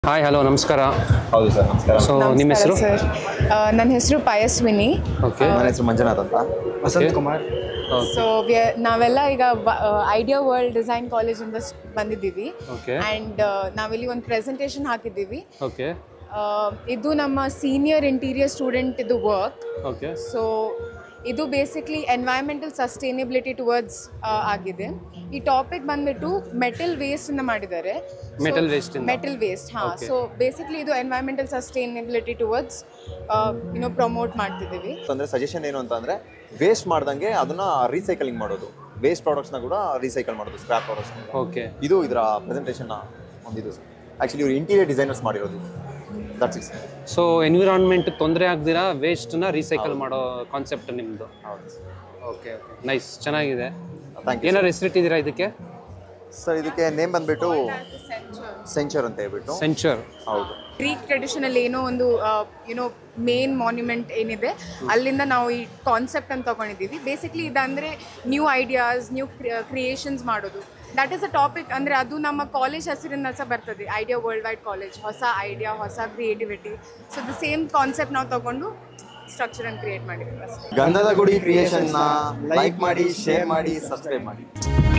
Hi hello ನಮಸ್ಕಾರ ಹೌದು sir ನಮಸ್ಕಾರ ಸೊ ನಿಮ್ಮ ಹೆಸರು ಸರ್ ನನ್ನ ಹೆಸರು ಪಯಸ್ವಿನಿ ಓಕೆ ನನ್ನ ಹೆಸರು ಮಂಜುನಾಥ್ ಅಂತ ವಸಂತ್ ಕುಮಾರ್ ಸೊ ನಾವೆಲ್ಲ ಈಗ ಐಡಿಯಾ ವರ್ಲ್ಡ್ ಡಿಸೈನ್ ಕಾಲೇಜಿಂದ ಸ್- ಬಂದಿದ್ದೀವಿ ಓಕೆ ಆ್ಯಂಡ್ ನಾವಿಲ್ಲಿ ಒಂದು ಪ್ರೆಸೆಂಟೇಷನ್ ಹಾಕಿದ್ದೀವಿ ಓಕೆ Uh, ಇದು ನಮ್ಮ ಸೀನಿಯರ್ ಇಂಟೀರಿಯರ್ ಸ್ಟೂಡೆಂಟ್ ಇದು ವರ್ಕ್ ಓಕೆ ಸೊ ಇದು ಬೇಸಿಕ್ಲಿ ಎನ್ವೈರನ್ಮೆಂಟಲ್ ಸಸ್ಟೈನಬಿಲಿಟಿ ಟುವರ್ಡ್ಸ್ ಆಗಿದೆ ಈ ಟಾಪಿಕ್ ಬಂದ್ಬಿಟ್ಟು ಮೆಟಲ್ ವೇಸ್ಟಿಂದ ಮಾಡಿದ್ದಾರೆ Metal waste ಇಂದ? ಮೆಟಲ್ ವೇಸ್ಟ್ ಹಾಂ ಸೊ ಬೇಸಿಕ್ಲಿ ಇದು environmental sustainability towards you know promote ಮಾಡ್ತಿದ್ದೀವಿ ಅಂದ್ರೆ ಸಜೆಷನ್ ಏನು ಅಂತ ಅಂದ್ರೆ ವೇಸ್ಟ್ ಮಾಡ್ದಂಗೆ ಅದನ್ನ ರೀಸೈಕಲಿಂಗ್ ಮಾಡೋದು ವೇಸ್ಟ್ ಪ್ರಾಡಕ್ಟ್ಸ್ನ ಕೂಡ ರೀಸೈಕಲ್ ಮಾಡೋದು ಸ್ಕ್ರಾಪ್ ಪ್ರಾಡಕ್ಟ್ಸ್ ಓಕೆ ಇದು ಇದರ ಪ್ರೆಸೆಂಟೇಷನ್ ಹೊಂದಿದ್ದು ಆಕ್ಚುಲಿ ಇವರು ಇಂಟೀರಿಯರ್ ಡಿಸೈನರ್ಸ್ ಮಾಡಿರೋದು ದಟ್ಸ್ ಇಸ್ ಸೊ ಎನ್ವಿರಾನ್ಮೆಂಟ್ ತೊಂದರೆ ಆಗ್ದಿರಾ ವೇಸ್ಟ್ನ ರೀಸೈಕಲ್ ಮಾಡೋ ಕಾನ್ಸೆಪ್ಟ್ ನಿಮ್ಮದು ಹೌದು ಓಕೆ ನೈಸ್ ಚೆನ್ನಾಗಿದೆ ಥ್ಯಾಂಕ್ ಯು ಏನಾರು ಹೆಸರಿಟ್ಟಿದ್ದೀರಾ ಇದಕ್ಕೆ ಸರ್ ಇದಕ್ಕೆ ನೇಮ್ ಬಂದ್ಬಿಟ್ಟು ಸೆಂಚರ್ ಅಂತ ಹೇಳ್ಬಿಟ್ಟು ಸೆಂಚರ್ ಹೌದು ಗ್ರೀಕ್ ಟ್ರೆಡಿಷನಲ್ಲಿ ಏನೋ ಒಂದು ಯುನೋ ಮೇನ್ ಮಾನ್ಯುಮೆಂಟ್ ಏನಿದೆ ಅಲ್ಲಿಂದ ನಾವು ಈ ಕಾನ್ಸೆಪ್ಟ್ ಅಂತ ತಗೊಂಡಿದ್ದೀವಿ ಬೇಸಿಕ್ಲಿ ಇದಂದರೆ ನ್ಯೂ ಐಡಿಯಾಸ್ ನ್ಯೂ ಕ್ರಿಯೇಷನ್ಸ್ ಮಾಡೋದು ದಟ್ ಈಸ್ ಅ ಟಾಪಿಕ್ ಅಂದರೆ ಅದು ನಮ್ಮ ಕಾಲೇಜ್ ಹೆಸರಿಂದ ಸಹ ಬರ್ತದೆ ಐಡಿಯಾ ವರ್ಲ್ಡ್ ವೈಡ್ ಕಾಲೇಜ್ ಹೊಸ ಐಡಿಯಾ ಹೊಸ creativity so the same concept ನಾವು ತಗೊಂಡು ಸ್ಟ್ರಕ್ಚರ್ ಅನ್ನು ಕ್ರಿಯೇಟ್ ಮಾಡಿದ್ದೀವಿ ಅಷ್ಟೇ ಗಂಧದ ಗುಡಿ ಕ್ರಿಯೇಷನ್ನ ಲೈಕ್ ಮಾಡಿ ಶೇರ್ ಮಾಡಿ ಸಬ್ಸ್ಕ್ರೈಬ್ ಮಾಡಿ